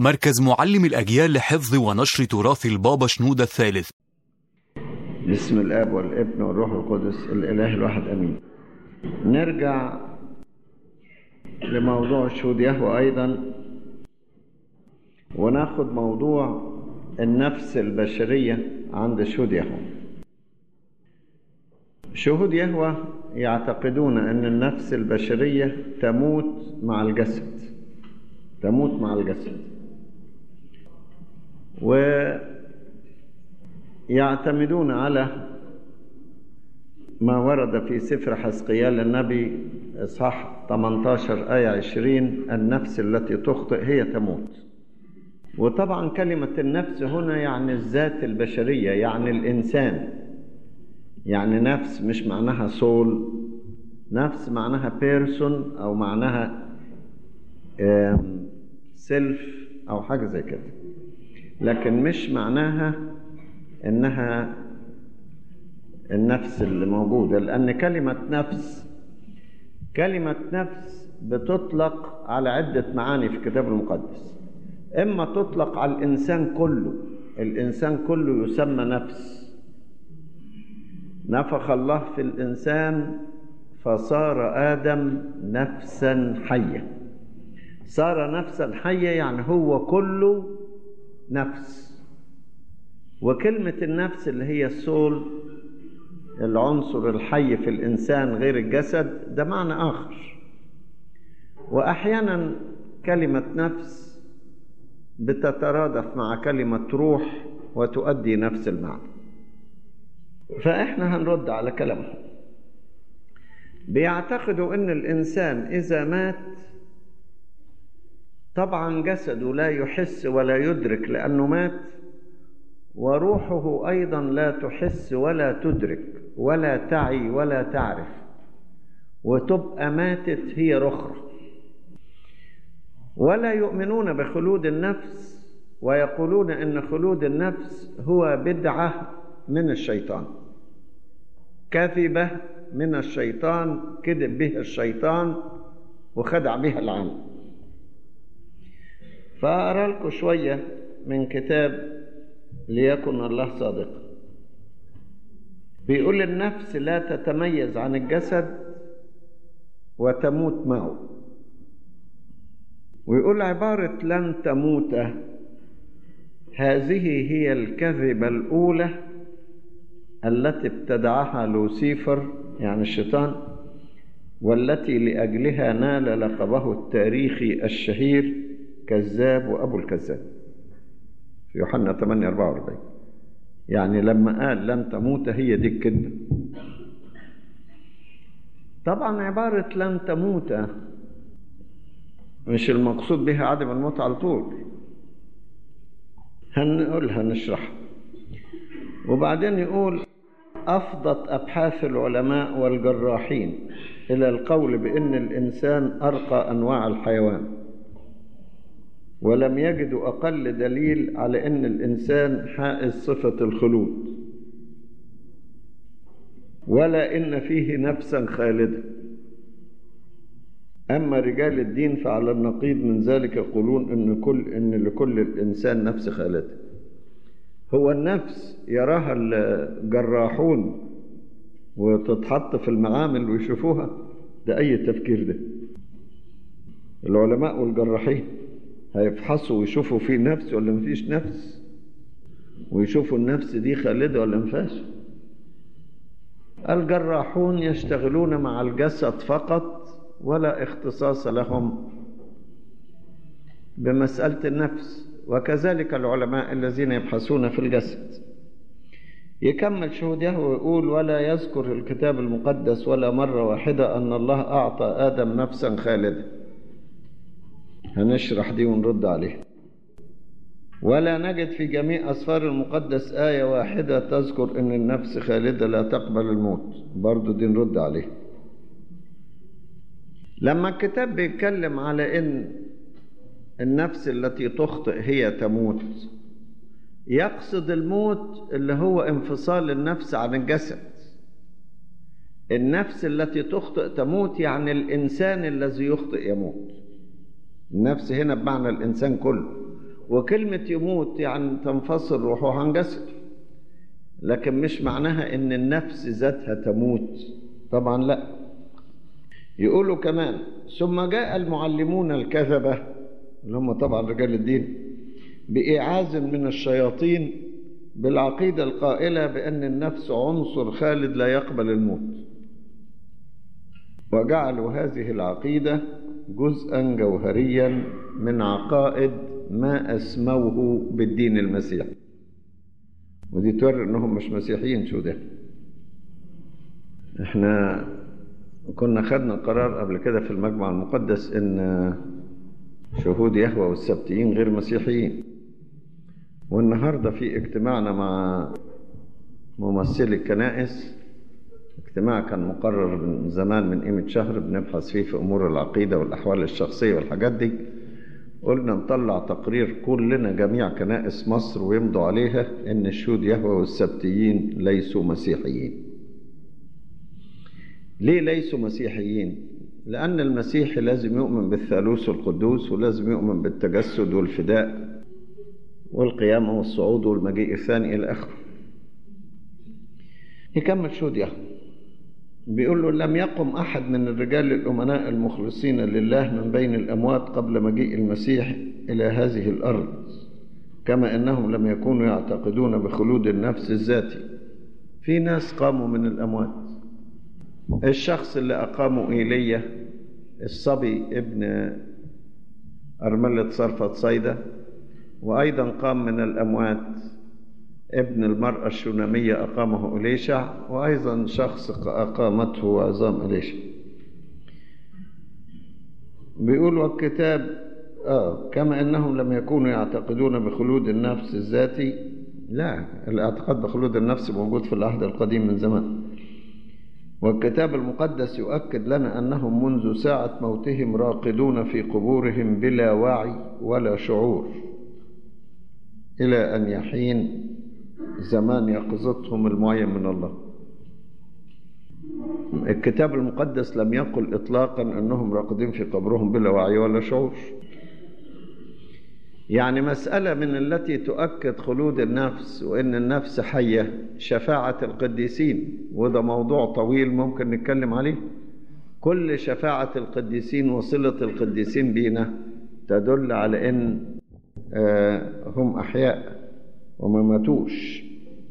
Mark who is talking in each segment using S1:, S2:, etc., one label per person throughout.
S1: مركز معلم الأجيال لحفظ ونشر تراث البابا شنودة الثالث
S2: بسم الاب والابن والروح القدس الاله الواحد امين نرجع لموضوع شهود يهوه ايضا وناخد موضوع النفس البشريه عند شهود يهوه شهود يهوه يعتقدون ان النفس البشريه تموت مع الجسد تموت مع الجسد ويعتمدون على ما ورد في سفر حسقيال النبي اصحاح 18 آية 20 النفس التي تخطئ هي تموت وطبعا كلمة النفس هنا يعني الذات البشرية يعني الإنسان يعني نفس مش معناها سول نفس معناها بيرسون أو معناها سيلف أو حاجة زي كده لكن مش معناها إنها النفس اللي موجودة لأن كلمة نفس كلمة نفس بتطلق على عدة معاني في الكتاب المقدس إما تطلق على الإنسان كله الإنسان كله يسمى نفس نفخ الله في الإنسان فصار آدم نفسا حية صار نفسا حية يعني هو كله نفس وكلمة النفس اللي هي السول العنصر الحي في الإنسان غير الجسد ده معنى آخر وأحيانا كلمة نفس بتترادف مع كلمة روح وتؤدي نفس المعنى فإحنا هنرد على كلامهم بيعتقدوا أن الإنسان إذا مات طبعا جسده لا يحس ولا يدرك لأنه مات وروحه أيضا لا تحس ولا تدرك ولا تعي ولا تعرف وتبقى ماتت هي رخرة ولا يؤمنون بخلود النفس ويقولون ان خلود النفس هو بدعه من الشيطان كذبه من الشيطان كذب بها الشيطان وخدع بها العالم فأرى لكم شوية من كتاب ليكن الله صادقا بيقول النفس لا تتميز عن الجسد وتموت معه ويقول عبارة لن تموت هذه هي الكذبة الأولى التي ابتدعها لوسيفر يعني الشيطان والتي لأجلها نال لقبه التاريخي الشهير كذاب وأبو الكذاب في يوحنا 8 44 يعني لما قال لن تموت هي دي الكذبة طبعا عبارة لن تموت مش المقصود بها عدم الموت على طول هنقولها نشرح وبعدين يقول أفضت أبحاث العلماء والجراحين إلى القول بأن الإنسان أرقى أنواع الحيوان ولم يجدوا أقل دليل على أن الإنسان حائز صفة الخلود ولا إن فيه نفسا خالدة أما رجال الدين فعلى النقيض من ذلك يقولون إن كل إن لكل الإنسان نفس خالدة هو النفس يراها الجراحون وتتحط في المعامل ويشوفوها ده أي تفكير ده العلماء والجراحين هيفحصوا ويشوفوا في نفس ولا مفيش نفس ويشوفوا النفس دي خالدة ولا مفيهاش الجراحون يشتغلون مع الجسد فقط ولا اختصاص لهم بمسألة النفس وكذلك العلماء الذين يبحثون في الجسد يكمل شهود يهوه ويقول ولا يذكر الكتاب المقدس ولا مرة واحدة أن الله أعطى آدم نفسا خالدة هنشرح دي ونرد عليها ولا نجد في جميع أسفار المقدس آية واحدة تذكر أن النفس خالدة لا تقبل الموت برضو دي نرد عليها لما الكتاب بيتكلم على أن النفس التي تخطئ هي تموت يقصد الموت اللي هو انفصال النفس عن الجسد النفس التي تخطئ تموت يعني الإنسان الذي يخطئ يموت النفس هنا بمعنى الإنسان كله وكلمة يموت يعني تنفصل روحه عن جسده لكن مش معناها ان النفس ذاتها تموت طبعا لا يقولوا كمان ثم جاء المعلمون الكذبة اللي هم طبعا رجال الدين بإعاز من الشياطين بالعقيدة القائلة بأن النفس عنصر خالد لا يقبل الموت وجعلوا هذه العقيدة جزءا جوهريا من عقائد ما أسموه بالدين المسيحي ودي توري انهم مش مسيحيين شو ده احنا كنا خدنا قرار قبل كده في المجمع المقدس ان شهود يهوى والسبتيين غير مسيحيين والنهارده في اجتماعنا مع ممثلي الكنائس اجتماع كان مقرر من زمان من قيمة شهر بنبحث فيه في أمور العقيدة والأحوال الشخصية والحاجات دي قلنا نطلع تقرير كلنا جميع كنائس مصر ويمضوا عليها ان الشهود يهوى والسبتيين ليسوا مسيحيين ليه ليسوا مسيحيين لان المسيحي لازم يؤمن بالثالوث القدوس ولازم يؤمن بالتجسد والفداء والقيامة والصعود والمجيء الثاني إلى آخره يكمل شهود يهوى بيقول له لم يقم أحد من الرجال الأمناء المخلصين لله من بين الأموات قبل مجيء المسيح إلى هذه الأرض كما أنهم لم يكونوا يعتقدون بخلود النفس الذاتي في ناس قاموا من الأموات الشخص اللي أقاموا إيليا الصبي ابن أرملة صرفة صيدة وأيضا قام من الأموات ابن المرأة الشونامية أقامه إليشع وأيضا شخص أقامته عظام إليشع بيقول والكتاب آه كما أنهم لم يكونوا يعتقدون بخلود النفس الذاتي لا الاعتقاد بخلود النفس موجود في العهد القديم من زمان والكتاب المقدس يؤكد لنا أنهم منذ ساعة موتهم راقدون في قبورهم بلا وعي ولا شعور إلى أن يحين زمان يقظتهم المعين من الله الكتاب المقدس لم يقل إطلاقا أنهم راقدين في قبرهم بلا وعي ولا شعور يعني مسألة من التي تؤكد خلود النفس وإن النفس حية شفاعة القديسين وده موضوع طويل ممكن نتكلم عليه كل شفاعة القديسين وصلة القديسين بينا تدل على إن هم أحياء وما ماتوش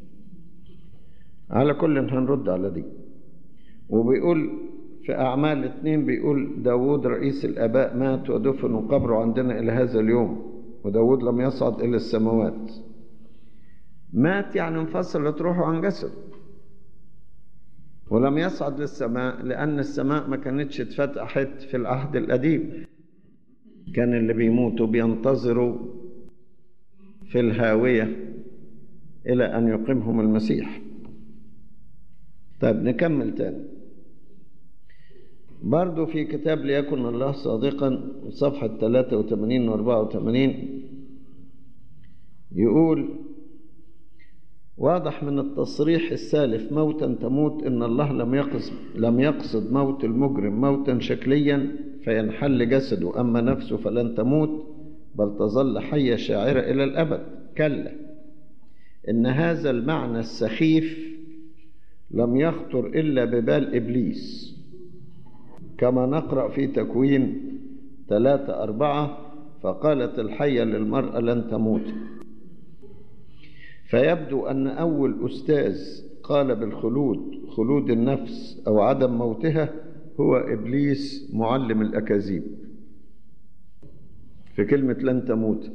S2: على كل هنرد على دي وبيقول في أعمال اتنين بيقول داود رئيس الآباء مات ودفن وقبره عندنا إلى هذا اليوم وداود لم يصعد إلى السماوات مات يعني انفصلت روحه عن جسده ولم يصعد للسماء لأن السماء ما كانتش اتفتحت في العهد القديم كان اللي بيموتوا بينتظروا في الهاوية إلى أن يقيمهم المسيح طيب نكمل تاني برضو في كتاب ليكن الله صادقا صفحة 83 و 84 يقول واضح من التصريح السالف موتا تموت ان الله لم يقصد لم يقصد موت المجرم موتا شكليا فينحل جسده اما نفسه فلن تموت بل تظل حيه شاعره الى الابد كلا ان هذا المعنى السخيف لم يخطر الا ببال ابليس كما نقرا في تكوين ثلاثة أربعة فقالت الحية للمرأة لن تموت فيبدو أن أول أستاذ قال بالخلود خلود النفس أو عدم موتها هو إبليس معلم الأكاذيب في كلمة لن تموت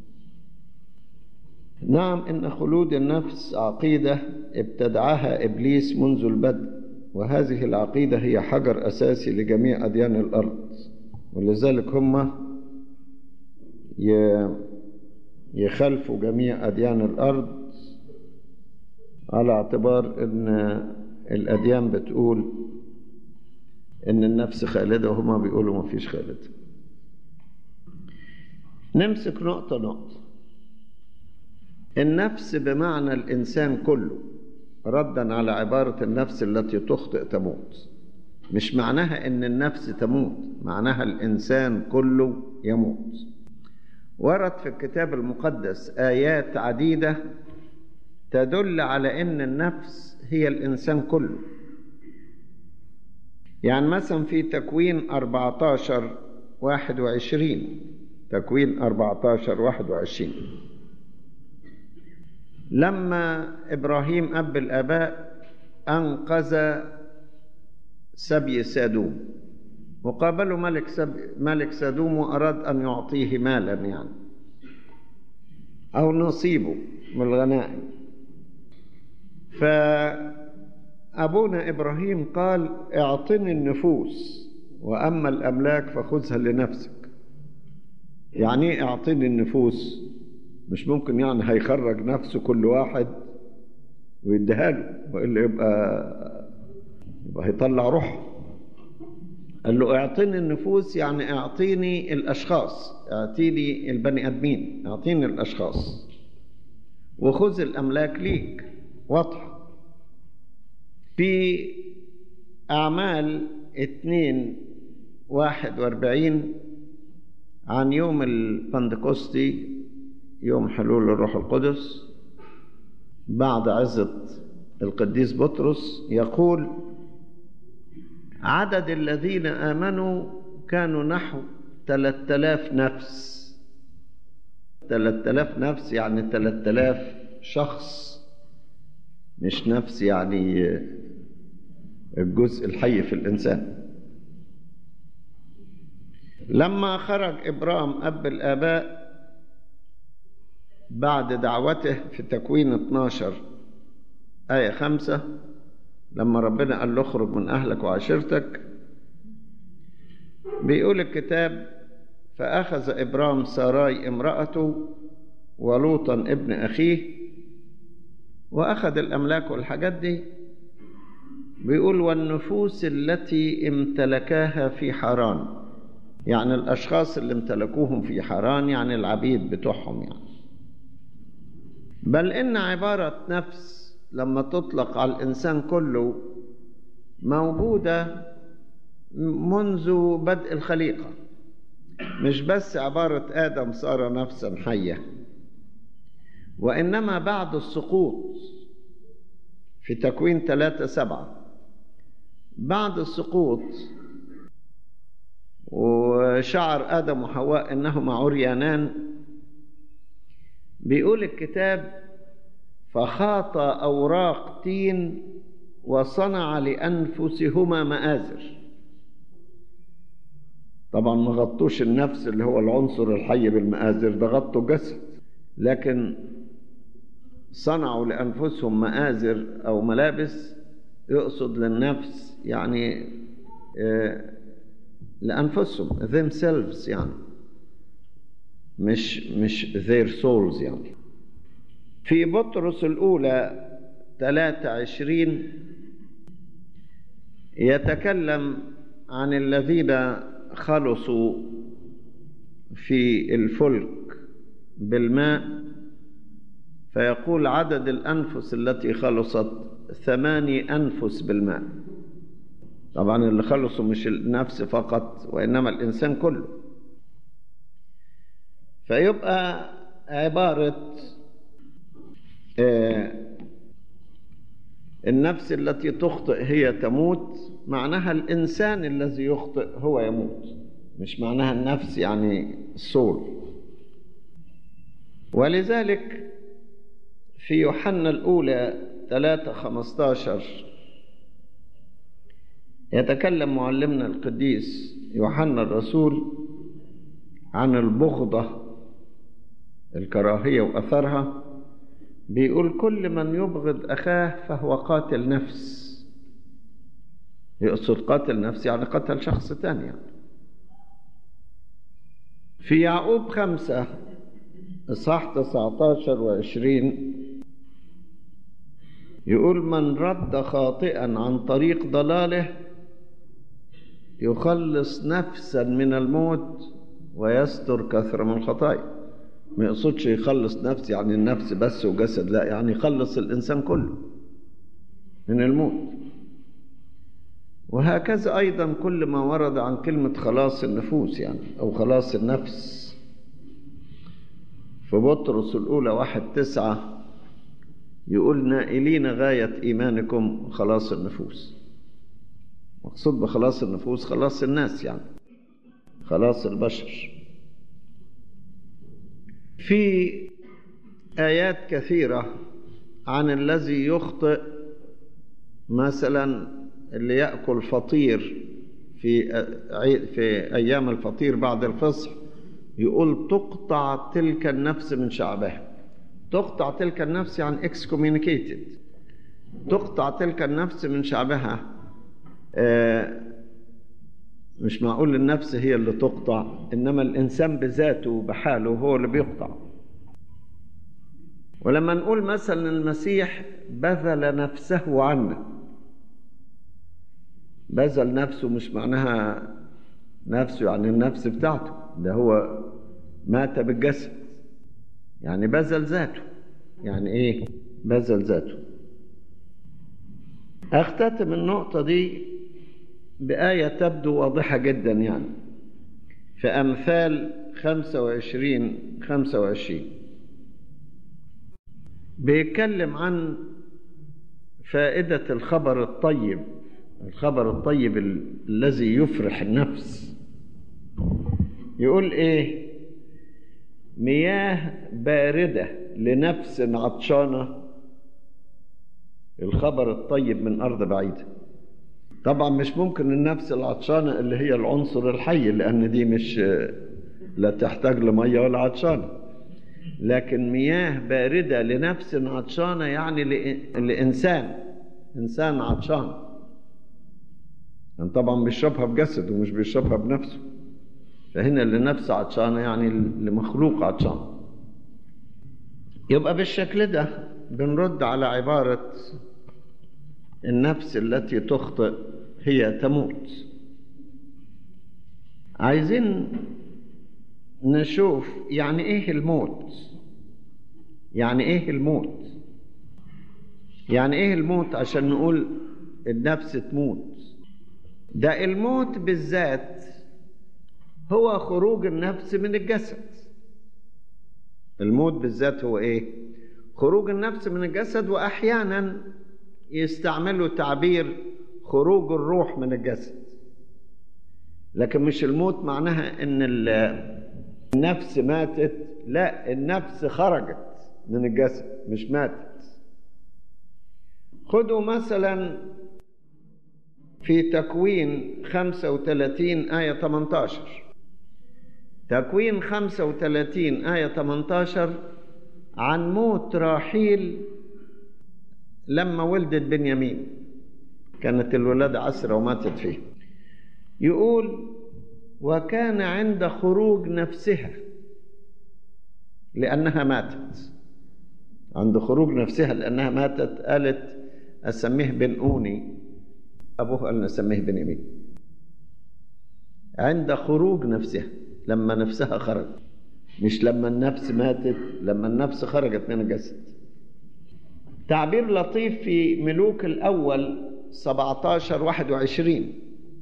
S2: نعم إن خلود النفس عقيدة ابتدعها إبليس منذ البدء وهذه العقيدة هي حجر أساسي لجميع أديان الأرض ولذلك هم يخالفوا جميع أديان الأرض على اعتبار أن الأديان بتقول أن النفس خالدة وهما بيقولوا ما فيش خالد نمسك نقطة نقطة النفس بمعنى الإنسان كله ردا على عبارة النفس التي تخطئ تموت مش معناها ان النفس تموت معناها الانسان كله يموت ورد في الكتاب المقدس آيات عديدة تدل على أن النفس هي الإنسان كله يعني مثلا في تكوين 14 21 تكوين 14 21 لما إبراهيم أب الآباء أنقذ سبي سادوم وقابله ملك سب... ملك سدوم وأراد أن يعطيه مالا يعني أو نصيبه من الغنائم فأبونا إبراهيم قال اعطني النفوس وأما الأملاك فخذها لنفسك يعني ايه اعطني النفوس مش ممكن يعني هيخرج نفسه كل واحد ويديها له والا يبقى يبقى هيطلع روحه قال له اعطيني النفوس يعني اعطيني الاشخاص اعطيني البني ادمين اعطيني الاشخاص وخذ الاملاك ليك واضح في اعمال اتنين واحد واربعين عن يوم البندكوستي يوم حلول الروح القدس بعد عزة القديس بطرس يقول عدد الذين آمنوا كانوا نحو 3000 نفس 3000 نفس يعني 3000 شخص مش نفس يعني الجزء الحي في الإنسان لما خرج إبرام أب الآباء بعد دعوته في تكوين 12 آية 5 لما ربنا قال له اخرج من أهلك وعشيرتك بيقول الكتاب فأخذ إبرام ساراي امرأته ولوطا ابن أخيه وأخذ الأملاك والحاجات دي بيقول والنفوس التي امتلكاها في حران يعني الأشخاص اللي امتلكوهم في حران يعني العبيد بتوعهم يعني بل إن عبارة نفس لما تطلق على الإنسان كله موجودة منذ بدء الخليقة مش بس عبارة آدم صار نفسا حية وإنما بعد السقوط في تكوين ثلاثة سبعة بعد السقوط وشعر آدم وحواء إنهما عريانان بيقول الكتاب فخاط أوراق تين وصنع لأنفسهما مآزر طبعا ما غطوش النفس اللي هو العنصر الحي بالمآزر ده غطوا جسد لكن صنعوا لأنفسهم مآزر أو ملابس يقصد للنفس يعني لأنفسهم themselves يعني مش مش their souls يعني في بطرس الأولى 23 يتكلم عن الذين خلصوا في الفلك بالماء فيقول عدد الأنفس التي خلصت ثماني أنفس بالماء طبعا اللي خلصوا مش النفس فقط وإنما الإنسان كله فيبقى عبارة النفس التي تخطئ هي تموت معناها الإنسان الذي يخطئ هو يموت مش معناها النفس يعني السول ولذلك في يوحنا الأولى ثلاثة خمستاشر يتكلم معلمنا القديس يوحنا الرسول عن البغضة الكراهية وأثرها بيقول كل من يبغض أخاه فهو قاتل نفس يقصد قاتل نفس يعني قتل شخص تاني يعني. في يعقوب خمسة إصحاح 19 وعشرين يقول من رد خاطئا عن طريق ضلاله يخلص نفسا من الموت ويستر كثرة من الخطايا ما يقصدش يخلص نفس يعني النفس بس وجسد لا يعني يخلص الإنسان كله من الموت وهكذا أيضا كل ما ورد عن كلمة خلاص النفوس يعني أو خلاص النفس في بطرس الأولى واحد تسعة يقول نائلين غاية إيمانكم خلاص النفوس مقصود بخلاص النفوس خلاص الناس يعني خلاص البشر في آيات كثيرة عن الذي يخطئ مثلا اللي يأكل فطير في في أيام الفطير بعد الفصح يقول تقطع تلك النفس من شعبها تقطع تلك النفس يعني excommunicated تقطع تلك النفس من شعبها آه مش معقول النفس هي اللي تقطع إنما الإنسان بذاته بحاله هو اللي بيقطع ولما نقول مثلا المسيح بذل نفسه عنا بذل نفسه مش معناها نفسه يعني النفس بتاعته ده هو مات بالجسد يعني بذل ذاته يعني ايه بذل ذاته اختتم النقطة دي بآية تبدو واضحة جدا يعني في أمثال 25 25 بيتكلم عن فائدة الخبر الطيب الخبر الطيب الذي يفرح النفس يقول ايه مياه باردة لنفس عطشانة الخبر الطيب من أرض بعيدة طبعا مش ممكن النفس العطشانة اللي هي العنصر الحي لأن دي مش لا تحتاج لمية ولا عطشانة لكن مياه باردة لنفس عطشانة يعني لإنسان إنسان عطشان يعني طبعا بيشربها بجسده ومش بيشربها بنفسه فهنا لنفس عطشانة يعني لمخلوق عطشان يبقى بالشكل ده بنرد على عبارة النفس التي تخطئ هي تموت عايزين نشوف يعني ايه الموت يعني ايه الموت يعني ايه الموت عشان نقول النفس تموت ده الموت بالذات هو خروج النفس من الجسد الموت بالذات هو ايه خروج النفس من الجسد واحيانا يستعملوا تعبير خروج الروح من الجسد لكن مش الموت معناها ان النفس ماتت لا النفس خرجت من الجسد مش ماتت خدوا مثلا في تكوين 35 آية 18 تكوين 35 آية 18 عن موت راحيل لما ولدت بنيامين كانت الولادة عسرة وماتت فيه يقول وكان عند خروج نفسها لأنها ماتت عند خروج نفسها لأنها ماتت قالت أسميه بن أوني أبوه قال نسميه بنيامين عند خروج نفسها لما نفسها خرج مش لما النفس ماتت لما النفس خرجت من الجسد تعبير لطيف في ملوك الأول 17 21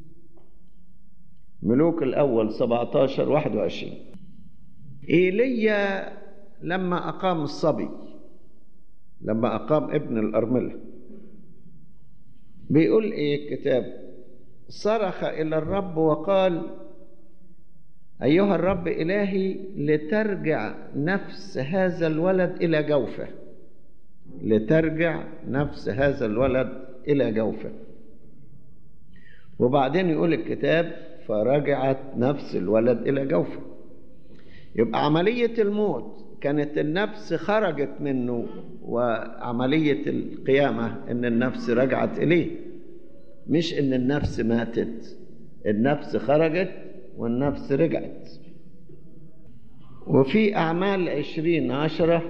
S2: ملوك الأول 17 21 إيليا لما أقام الصبي لما أقام ابن الأرملة بيقول إيه الكتاب صرخ إلى الرب وقال أيها الرب إلهي لترجع نفس هذا الولد إلى جوفه لترجع نفس هذا الولد إلى جوفه وبعدين يقول الكتاب فرجعت نفس الولد إلى جوفه يبقى عملية الموت كانت النفس خرجت منه وعملية القيامة إن النفس رجعت إليه مش إن النفس ماتت النفس خرجت والنفس رجعت وفي أعمال عشرين عشرة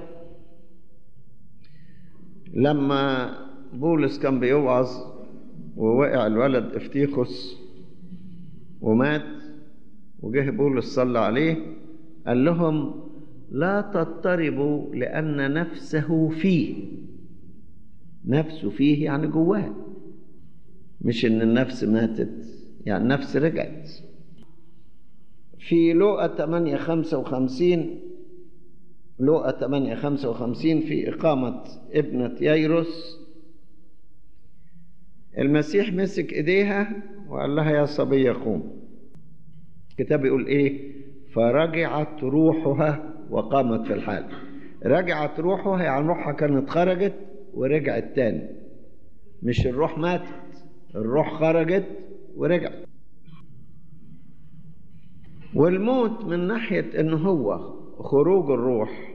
S2: لما بولس كان بيوعظ ووقع الولد افتيخس ومات وجه بولس صلى عليه قال لهم لا تضطربوا لأن نفسه فيه نفسه فيه يعني جواه مش إن النفس ماتت يعني النفس رجعت في لوقا 8 55 لوقا 8 55 في إقامة ابنة ييروس المسيح مسك إيديها وقال لها يا صبية قوم الكتاب يقول إيه فرجعت روحها وقامت في الحال رجعت روحها يعني روحها كانت خرجت ورجعت تاني مش الروح ماتت الروح خرجت ورجعت والموت من ناحية إن هو خروج الروح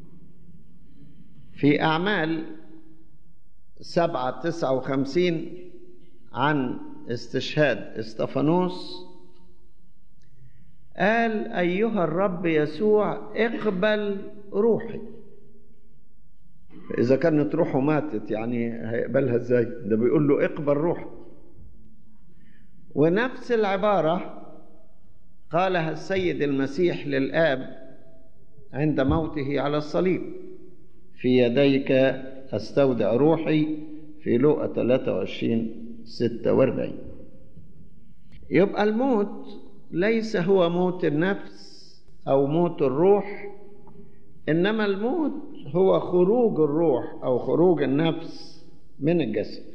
S2: في أعمال سبعة تسعة وخمسين عن استشهاد استفانوس قال أيها الرب يسوع اقبل روحي إذا كانت روحه ماتت يعني هيقبلها إزاي ده بيقول له اقبل روحي ونفس العبارة قالها السيد المسيح للآب عند موته على الصليب في يديك أستودع روحي في لوقا 23 46 يبقى الموت ليس هو موت النفس أو موت الروح إنما الموت هو خروج الروح أو خروج النفس من الجسد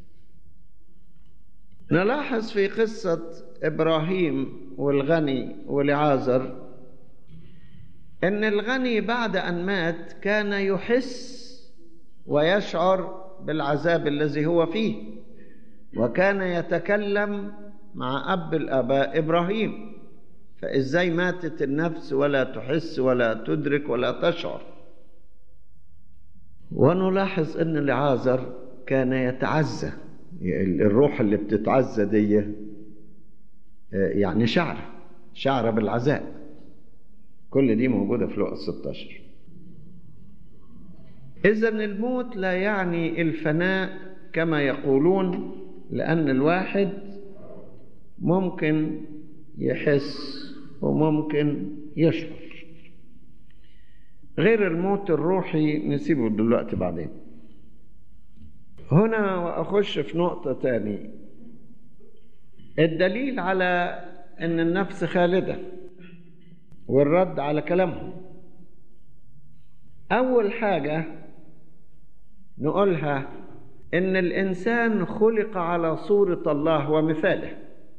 S2: نلاحظ في قصة إبراهيم والغني ولعازر ان الغني بعد ان مات كان يحس ويشعر بالعذاب الذي هو فيه وكان يتكلم مع اب الاباء ابراهيم فازاي ماتت النفس ولا تحس ولا تدرك ولا تشعر ونلاحظ ان العازر كان يتعزى الروح اللي بتتعزى دي يعني شعر شعر بالعذاب كل دي موجودة في لقا 16 إذا الموت لا يعني الفناء كما يقولون لأن الواحد ممكن يحس وممكن يشعر غير الموت الروحي نسيبه دلوقتي بعدين هنا وأخش في نقطة تاني الدليل على أن النفس خالدة والرد على كلامهم أول حاجة نقولها إن الإنسان خلق على صورة الله ومثاله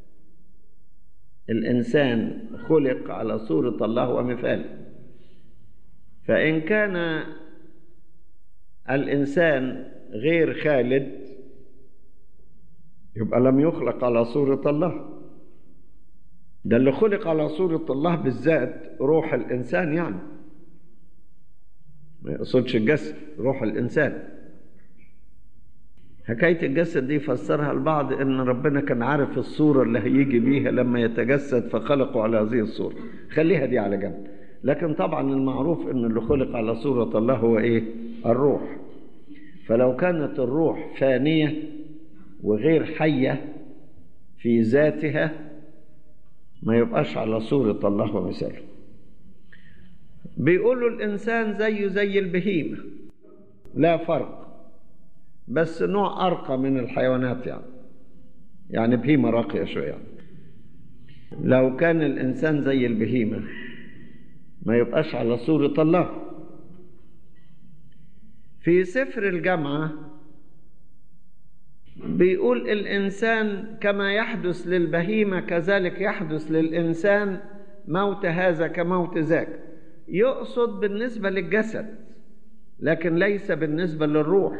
S2: الإنسان خلق على صورة الله ومثاله فإن كان الإنسان غير خالد يبقى لم يخلق على صورة الله ده اللي خلق على صورة الله بالذات روح الإنسان يعني ما يقصدش الجسد روح الإنسان حكاية الجسد دي فسرها البعض إن ربنا كان عارف الصورة اللي هيجي بيها لما يتجسد فخلقه على هذه الصورة خليها دي على جنب لكن طبعا المعروف إن اللي خلق على صورة الله هو إيه الروح فلو كانت الروح فانية وغير حية في ذاتها ما يبقاش على صورة الله ومثاله بيقولوا الإنسان زيه زي البهيمة لا فرق بس نوع أرقى من الحيوانات يعني يعني بهيمة راقية شوية يعني. لو كان الإنسان زي البهيمة ما يبقاش على صورة الله في سفر الجامعة بيقول الإنسان كما يحدث للبهيمة كذلك يحدث للإنسان موت هذا كموت ذاك يقصد بالنسبة للجسد لكن ليس بالنسبة للروح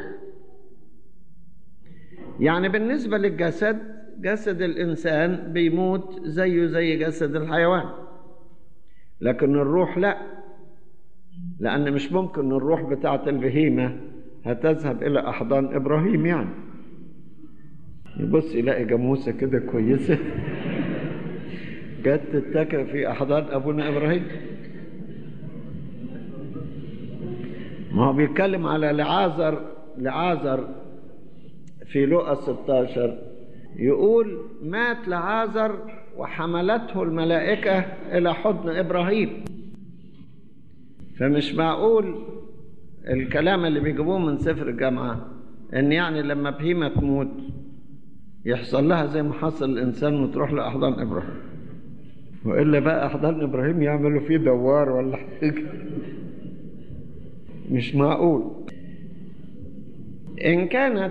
S2: يعني بالنسبة للجسد جسد الإنسان بيموت زيه زي جسد الحيوان لكن الروح لا لأن مش ممكن الروح بتاعة البهيمة هتذهب إلى أحضان إبراهيم يعني يبص يلاقي جاموسة كده كويسة جت تتكئ في أحضان أبونا إبراهيم ما هو بيتكلم على لعازر لعازر في لقا 16 يقول مات لعازر وحملته الملائكة إلى حضن إبراهيم فمش معقول الكلام اللي بيجيبوه من سفر الجامعة إن يعني لما بهيمة تموت يحصل لها زي ما حصل الإنسان وتروح لأحضان إبراهيم وإلا بقى أحضان إبراهيم يعملوا فيه دوار ولا حاجة مش معقول إن كانت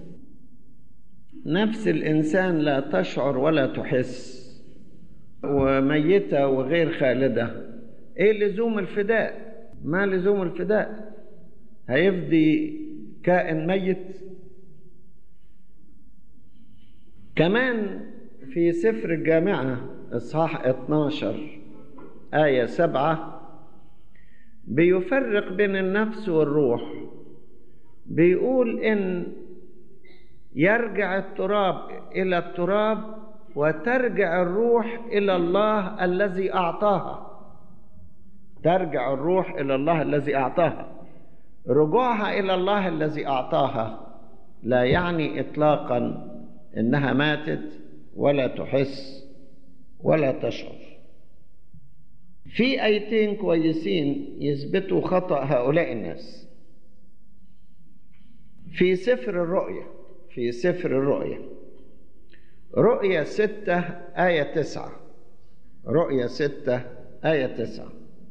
S2: نفس الإنسان لا تشعر ولا تحس وميتة وغير خالدة إيه لزوم الفداء ما لزوم الفداء هيفدي كائن ميت كمان في سفر الجامعة إصحاح 12 آية 7 بيفرق بين النفس والروح بيقول إن يرجع التراب إلى التراب وترجع الروح إلى الله الذي أعطاها ترجع الروح إلى الله الذي أعطاها رجوعها إلى الله الذي أعطاها لا يعني إطلاقا إنها ماتت ولا تحس ولا تشعر في آيتين كويسين يثبتوا خطأ هؤلاء الناس في سفر الرؤيا في سفر الرؤيا رؤيا ستة آية تسعة رؤيا ستة آية تسعة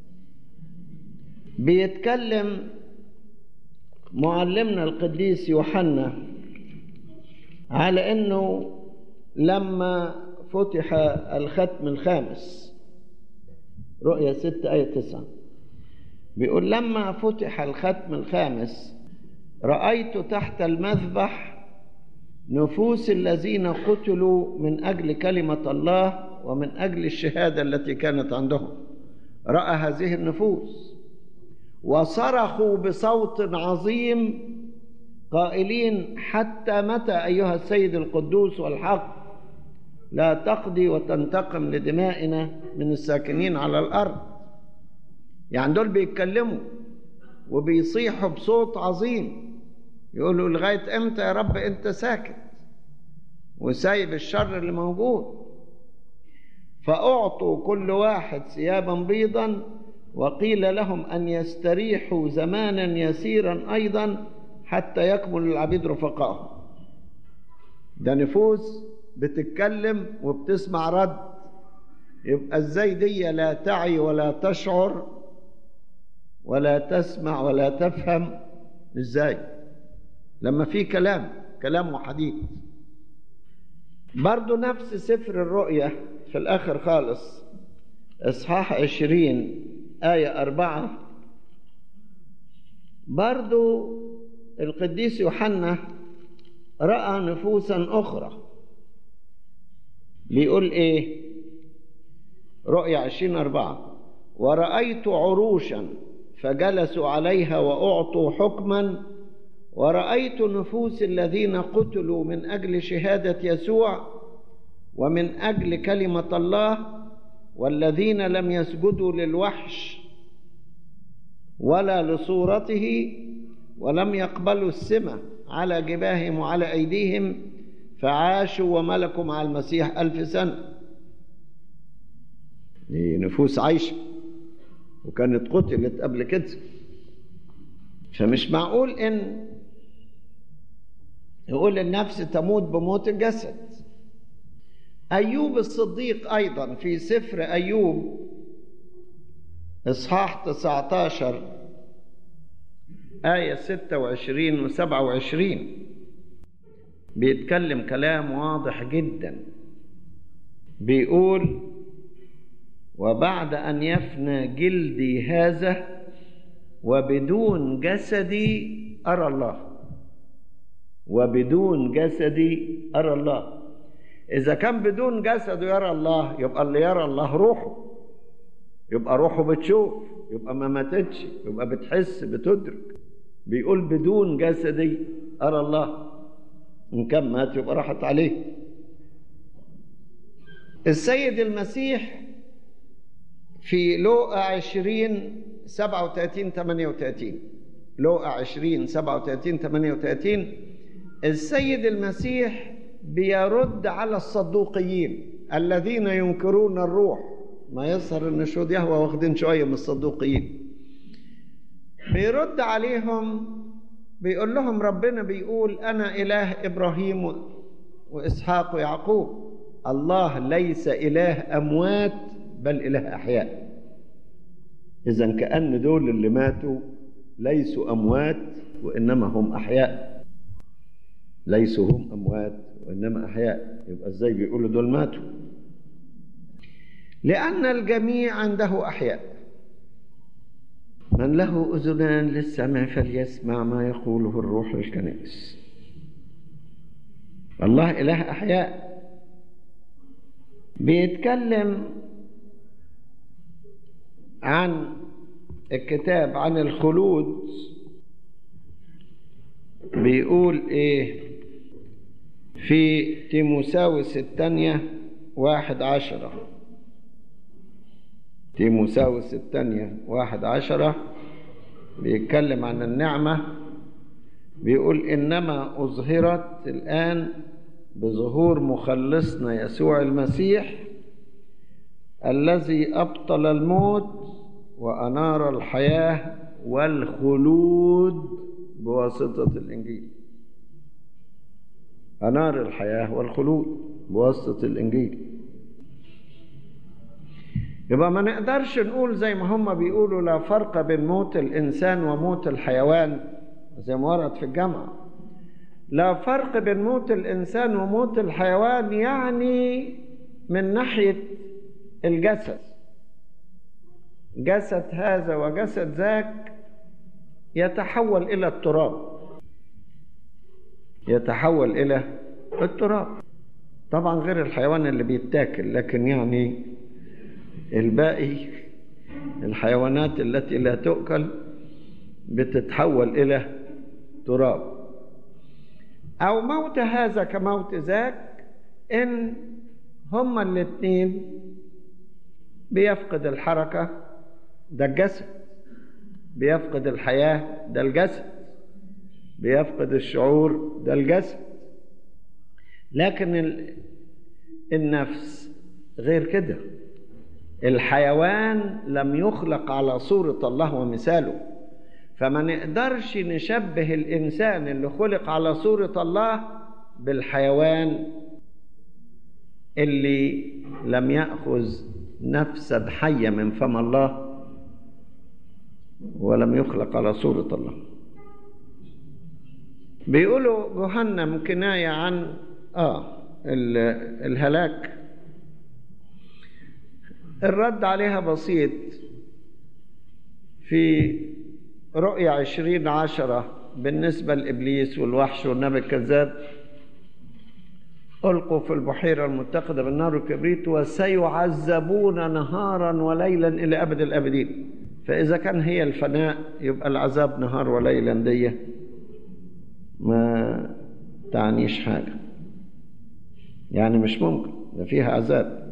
S2: بيتكلم معلمنا القديس يوحنا على انه لما فتح الختم الخامس رؤيا ستة آية تسعة بيقول لما فتح الختم الخامس رأيت تحت المذبح نفوس الذين قتلوا من أجل كلمة الله ومن أجل الشهادة التي كانت عندهم رأى هذه النفوس وصرخوا بصوت عظيم قائلين حتى متى أيها السيد القدوس والحق لا تقضي وتنتقم لدمائنا من الساكنين على الأرض يعني دول بيتكلموا وبيصيحوا بصوت عظيم يقولوا لغاية امتى يا رب انت ساكت وسايب الشر اللي موجود فأعطوا كل واحد ثيابا بيضا وقيل لهم أن يستريحوا زمانا يسيرا أيضا حتى يكمل العبيد رفقائهم ده نفوس بتتكلم وبتسمع رد يبقى ازاي دي لا تعي ولا تشعر ولا تسمع ولا تفهم ازاي لما في كلام كلام وحديث برضو نفس سفر الرؤية في الآخر خالص إصحاح عشرين آية أربعة برضو القديس يوحنا رأى نفوسا أخرى بيقول إيه رؤيا عشرين أربعة ورأيت عروشا فجلسوا عليها وأعطوا حكما ورأيت نفوس الذين قتلوا من أجل شهادة يسوع ومن أجل كلمة الله والذين لم يسجدوا للوحش ولا لصورته ولم يقبلوا السمة على جباههم وعلى أيديهم فعاشوا وملكوا مع المسيح ألف سنة دي نفوس عايشة وكانت قتلت قبل كده فمش معقول إن يقول النفس تموت بموت الجسد أيوب الصديق أيضا في سفر أيوب إصحاح 19 آية 26 و 27 بيتكلم كلام واضح جدا بيقول وبعد أن يفنى جلدي هذا وبدون جسدي أرى الله وبدون جسدي أرى الله إذا كان بدون جسده يرى الله يبقى اللي يرى الله روحه يبقى روحه بتشوف يبقى ما ماتتش يبقى بتحس بتدرك بيقول بدون جسدي أرى الله إن كان مات يبقى راحت عليه السيد المسيح في لوقا عشرين سبعة وتلاتين تمانية وتلاتين لوقا عشرين سبعة وتلاتين تمانية وتلاتين السيد المسيح بيرد على الصدوقيين الذين ينكرون الروح ما يظهر ان شهود يهوى واخدين شويه من الصدوقيين بيرد عليهم بيقول لهم ربنا بيقول انا اله ابراهيم واسحاق ويعقوب الله ليس اله اموات بل اله احياء اذا كان دول اللي ماتوا ليسوا أموات وإنما هم أحياء ليسوا هم أموات وإنما أحياء يبقى إزاي بيقولوا دول ماتوا لأن الجميع عنده أحياء من له أذنان للسمع فليسمع ما يقوله الروح للكنائس الله إله أحياء بيتكلم عن الكتاب عن الخلود بيقول ايه في تيموساوس الثانية واحد عشرة تيموساوس الثانية واحد عشرة بيتكلم عن النعمة بيقول إنما أظهرت الآن بظهور مخلصنا يسوع المسيح الذي أبطل الموت وأنار الحياة والخلود بواسطة الإنجيل أنار الحياة والخلود بواسطة الإنجيل يبقى ما نقدرش نقول زي ما هم بيقولوا لا فرق بين موت الإنسان وموت الحيوان زي ما ورد في الجامعة لا فرق بين موت الإنسان وموت الحيوان يعني من ناحية الجسد جسد هذا وجسد ذاك يتحول إلى التراب يتحول إلى التراب طبعا غير الحيوان اللي بيتاكل لكن يعني الباقي الحيوانات التي لا تؤكل بتتحول إلى تراب أو موت هذا كموت ذاك إن هما الاثنين بيفقد الحركة ده الجسد بيفقد الحياة ده الجسد بيفقد الشعور ده الجسد لكن النفس غير كده الحيوان لم يخلق على صورة الله ومثاله فما نقدرش نشبه الإنسان اللي خلق على صورة الله بالحيوان اللي لم يأخذ نفسا حية من فم الله ولم يخلق على صورة الله بيقولوا جهنم كناية عن آه الهلاك الرد عليها بسيط في رؤية عشرين عشرة بالنسبة لإبليس والوحش والنبي الكذاب ألقوا في البحيرة المتخذة بالنار والكبريت وسيعذبون نهارا وليلا إلى أبد الأبدين فإذا كان هي الفناء يبقى العذاب نهار وليلا دي ما تعنيش حاجة يعني مش ممكن ده فيها عذاب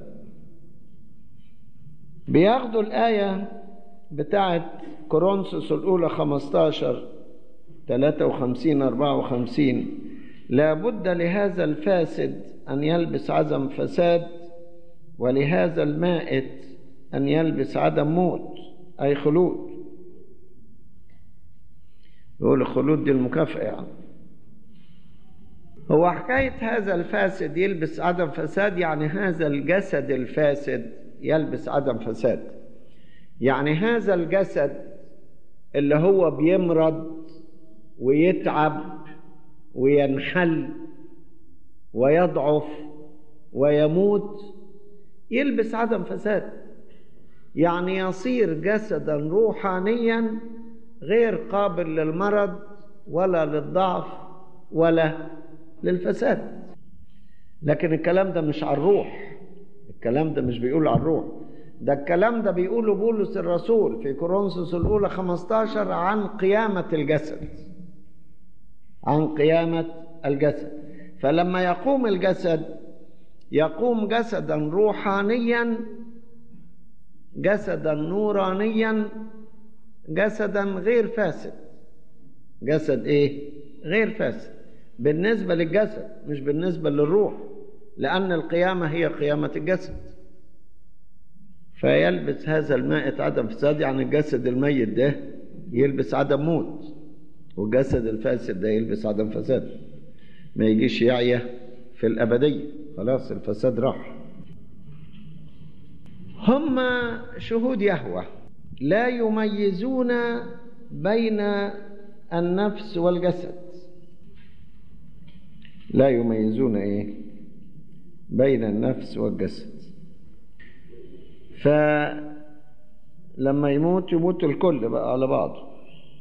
S2: بياخدوا الآية بتاعت كورنثوس الأولى 15 53 54 لابد لهذا الفاسد أن يلبس عدم فساد ولهذا المائت أن يلبس عدم موت أي خلود يقول الخلود دي المكافأة يعني هو حكاية هذا الفاسد يلبس عدم فساد يعني هذا الجسد الفاسد يلبس عدم فساد يعني هذا الجسد اللي هو بيمرض ويتعب وينحل ويضعف ويموت يلبس عدم فساد يعني يصير جسدا روحانيا غير قابل للمرض ولا للضعف ولا للفساد لكن الكلام ده مش على الروح الكلام ده مش بيقول على الروح ده الكلام ده بيقوله بولس الرسول في كورنثوس الأولى 15 عن قيامة الجسد عن قيامة الجسد فلما يقوم الجسد يقوم جسدا روحانيا جسدا نورانيا جسدا غير فاسد جسد ايه غير فاسد بالنسبة للجسد مش بالنسبة للروح لأن القيامة هي قيامة الجسد فيلبس هذا المائت عدم فساد يعني الجسد الميت ده يلبس عدم موت والجسد الفاسد ده يلبس عدم فساد ما يجيش يعيا في الأبدية خلاص الفساد راح هم شهود يهوه لا يميزون بين النفس والجسد لا يميزون ايه بين النفس والجسد فلما يموت يموت الكل بقى على بعضه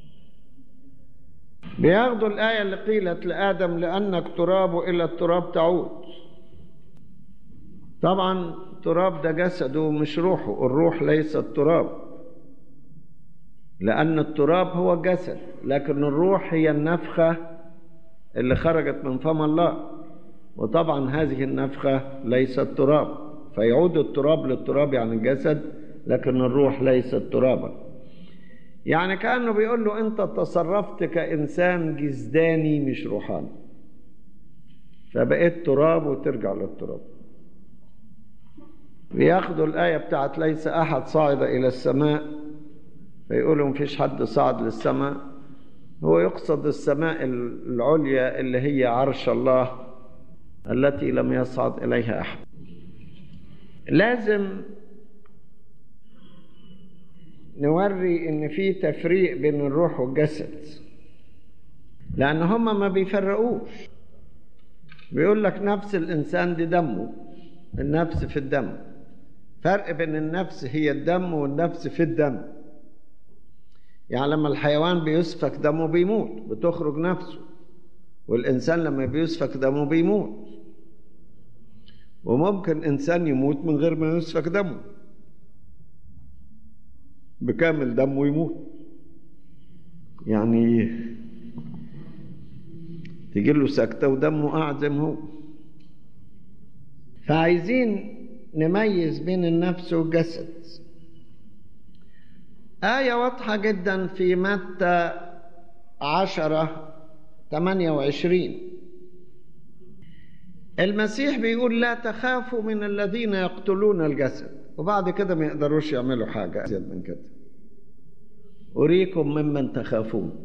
S2: بياخدوا الآية اللي قيلت لآدم لأنك تراب إلى التراب تعود طبعا التراب ده جسده مش روحه الروح ليس التراب لأن التراب هو الجسد لكن الروح هي النفخة اللي خرجت من فم الله وطبعا هذه النفخة ليست تراب فيعود التراب للتراب يعني الجسد لكن الروح ليست ترابا يعني كأنه بيقول له أنت تصرفت كإنسان جسداني مش روحاني فبقيت تراب وترجع للتراب بياخدوا الآية بتاعت ليس أحد صعد إلى السماء فيقولوا مفيش حد صعد للسماء هو يقصد السماء العليا اللي هي عرش الله التي لم يصعد إليها أحد لازم نوري ان في تفريق بين الروح والجسد لان هما ما بيفرقوش بيقول لك نفس الانسان دي دمه النفس في الدم فرق بين النفس هي الدم والنفس في الدم يعني لما الحيوان بيسفك دمه بيموت بتخرج نفسه والإنسان لما بيسفك دمه بيموت وممكن إنسان يموت من غير ما يسفك دمه بكامل دمه يموت يعني تجي له سكتة ودمه قاعد زي ما هو فعايزين نميز بين النفس والجسد آية واضحة جدا في متى عشرة ثمانية وعشرين المسيح بيقول لا تخافوا من الذين يقتلون الجسد وبعد كده ما يقدروش يعملوا حاجة أزيد من كده أريكم ممن تخافون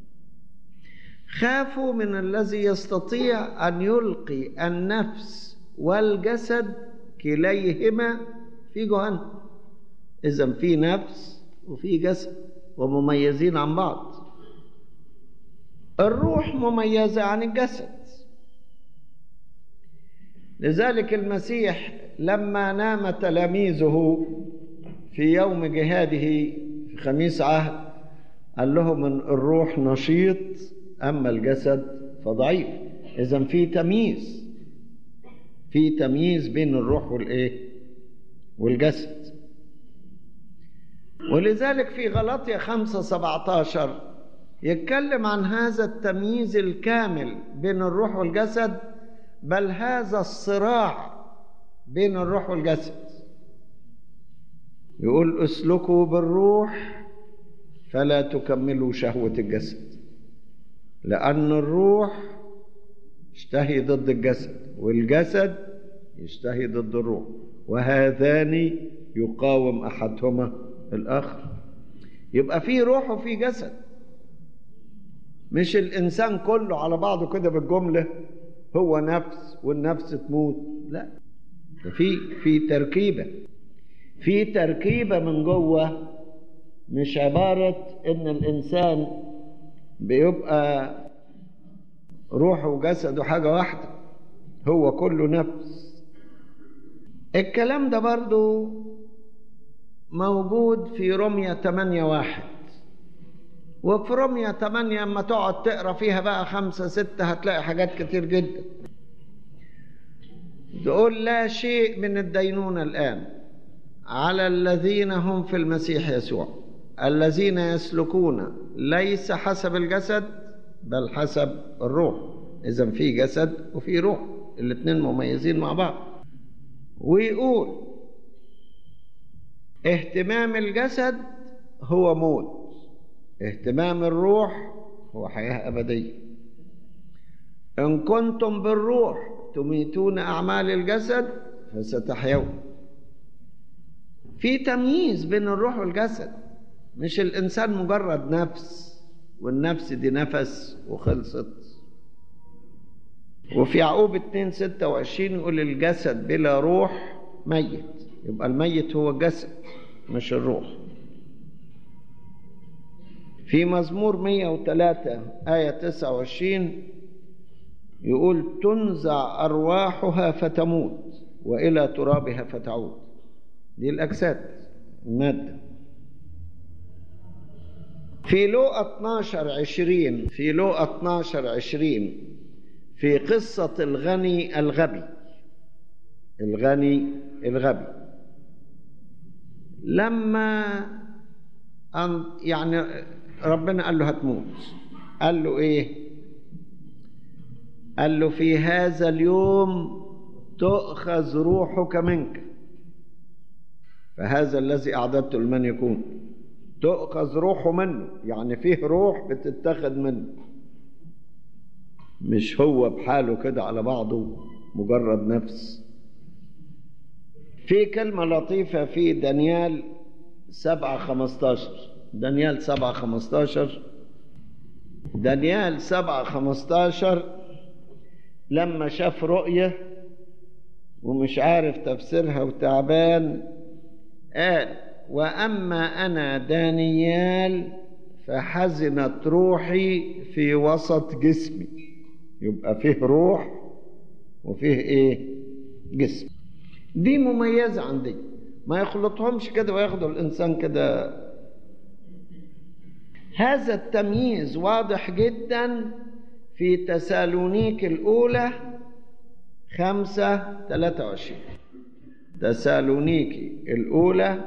S2: خافوا من الذي يستطيع أن يلقي النفس والجسد كليهما في جهنم إذا في نفس وفي جسد ومميزين عن بعض الروح مميزة عن الجسد لذلك المسيح لما نام تلاميذه في يوم جهاده في خميس عهد قال لهم ان الروح نشيط اما الجسد فضعيف اذا في تمييز في تمييز بين الروح والايه والجسد ولذلك في غلطية خمسة سبعة عشر يتكلم عن هذا التمييز الكامل بين الروح والجسد بل هذا الصراع بين الروح والجسد يقول اسلكوا بالروح فلا تكملوا شهوة الجسد لأن الروح يشتهي ضد الجسد والجسد يشتهي ضد الروح وهذان يقاوم أحدهما الآخر يبقى في روح وفي جسد مش الإنسان كله على بعضه كده بالجملة هو نفس والنفس تموت لا في في تركيبة في تركيبة من جوه مش عبارة إن الإنسان بيبقى روحه وجسده حاجة واحدة هو كله نفس الكلام ده برضو موجود في رمية 8 واحد وفي رمية 8 اما تقعد تقرا فيها بقى خمسة ستة هتلاقي حاجات كتير جدا تقول لا شيء من الدينونة الآن على الذين هم في المسيح يسوع الذين يسلكون ليس حسب الجسد بل حسب الروح إذا في جسد وفي روح الاثنين مميزين مع بعض ويقول اهتمام الجسد هو موت اهتمام الروح هو حياة أبدية إن كنتم بالروح تميتون أعمال الجسد فستحيون في تمييز بين الروح والجسد مش الإنسان مجرد نفس والنفس دي نفس وخلصت وفي يعقوب 2 26 يقول الجسد بلا روح ميت يبقى الميت هو الجسد مش الروح في مزمور 103 آية 29 يقول تنزع أرواحها فتموت وإلى ترابها فتعود دي الأجساد المادة في لوقا 12 20 في لوقا 12 20 في قصة الغني الغبي الغني الغبي لما أن يعني ربنا قال له هتموت قال له ايه قال له في هذا اليوم تؤخذ روحك منك فهذا الذي أعددته لمن يكون تؤخذ روحه منه يعني فيه روح بتتخذ منه مش هو بحاله كده على بعضه مجرد نفس في كلمة لطيفة في دانيال سبعة خمستاشر دانيال سبعة خمستاشر دانيال سبعة خمستاشر لما شاف رؤية ومش عارف تفسيرها وتعبان قال وأما أنا دانيال فحزنت روحي في وسط جسمي يبقى فيه روح وفيه ايه جسم دي مميزة عندي ما يخلطهمش كده وياخدوا الإنسان كده هذا التمييز واضح جدا في تسالونيك الأولى خمسة ثلاثة وعشرين تسالونيكي الأولى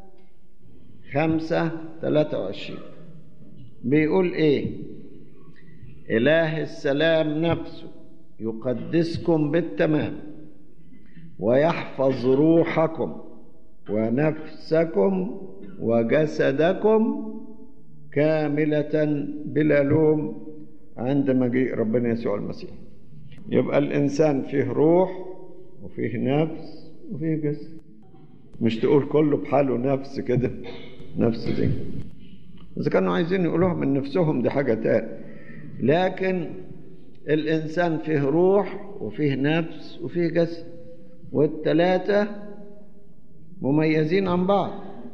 S2: خمسة ثلاثة وعشرين بيقول إيه إله السلام نفسه يقدسكم بالتمام ويحفظ روحكم ونفسكم وجسدكم كاملة بلا لوم عند مجيء ربنا يسوع المسيح يبقى الإنسان فيه روح وفيه نفس وفيه جسد مش تقول كله بحاله نفس كده نفس دي إذا كانوا عايزين يقولوها من نفسهم دي حاجة تاني لكن الإنسان فيه روح وفيه نفس وفيه جسد والتلاتة مميزين عن بعض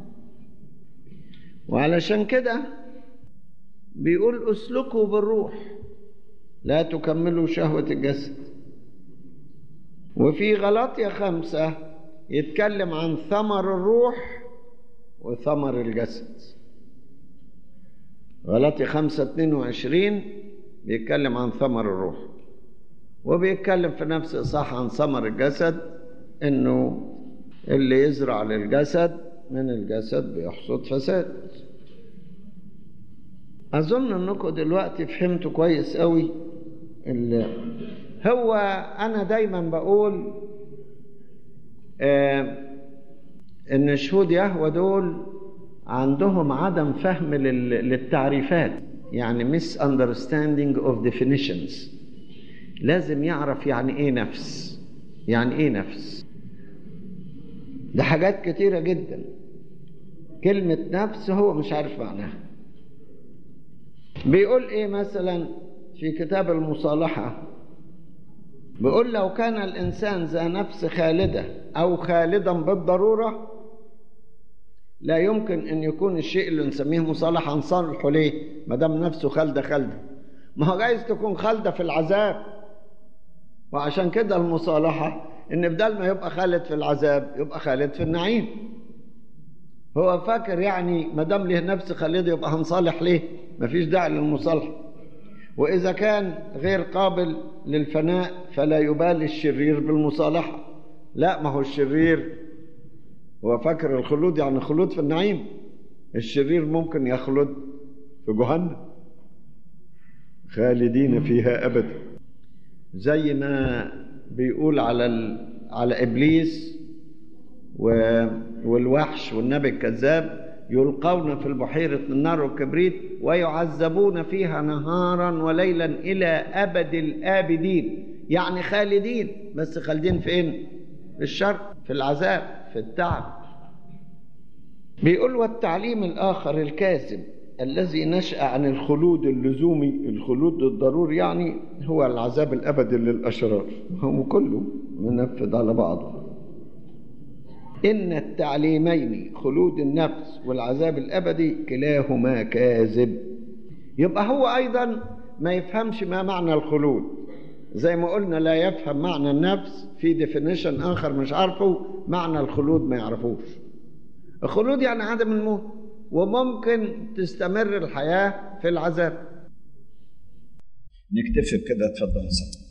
S2: وعلشان كده بيقول اسلكوا بالروح لا تكملوا شهوة الجسد وفي غلطية خمسة يتكلم عن ثمر الروح وثمر الجسد غلطية خمسة اتنين وعشرين بيتكلم عن ثمر الروح وبيتكلم في نفس إصحاح عن ثمر الجسد إنه اللي يزرع للجسد من الجسد بيحصد فساد أظن أنكم دلوقتي فهمتوا كويس قوي هو أنا دايما بقول آه إن شهود يهوى دول عندهم عدم فهم للتعريفات يعني misunderstanding of definitions لازم يعرف يعني إيه نفس يعني إيه نفس ده حاجات كتيرة جدا كلمة نفس هو مش عارف معناها بيقول ايه مثلا في كتاب المصالحة بيقول لو كان الإنسان ذا نفس خالدة أو خالدا بالضرورة لا يمكن أن يكون الشيء اللي نسميه مصالحة نصالحه ليه ما دام نفسه خالدة خالدة ما هو جايز تكون خالدة في العذاب وعشان كده المصالحة إن بدل ما يبقى خالد في العذاب يبقى خالد في النعيم هو فاكر يعني ما دام له نفس خالده يبقى هنصالح ليه مفيش داعي للمصالحة وإذا كان غير قابل للفناء فلا يبالي الشرير بالمصالحة لا ما هو الشرير هو فاكر الخلود يعني خلود في النعيم الشرير ممكن يخلد في جهنم خالدين فيها أبدا زي ما بيقول على ال... على إبليس و... والوحش والنبي الكذاب يلقون في البحيرة النار والكبريت ويعذبون فيها نهارا وليلا إلى أبد الآبدين يعني خالدين بس خالدين فين؟ في الشر في العذاب في التعب بيقول والتعليم الآخر الكاذب الذي نشأ عن الخلود اللزومي الخلود الضروري يعني هو العذاب الأبدي للأشرار هو كله منفذ على بعضه إن التعليمين خلود النفس والعذاب الأبدي كلاهما كاذب يبقى هو أيضا ما يفهمش ما معنى الخلود زي ما قلنا لا يفهم معنى النفس في ديفينيشن آخر مش عارفه معنى الخلود ما يعرفوش الخلود يعني عدم الموت وممكن تستمر الحياة في العذاب نكتفي بكده اتفضل صح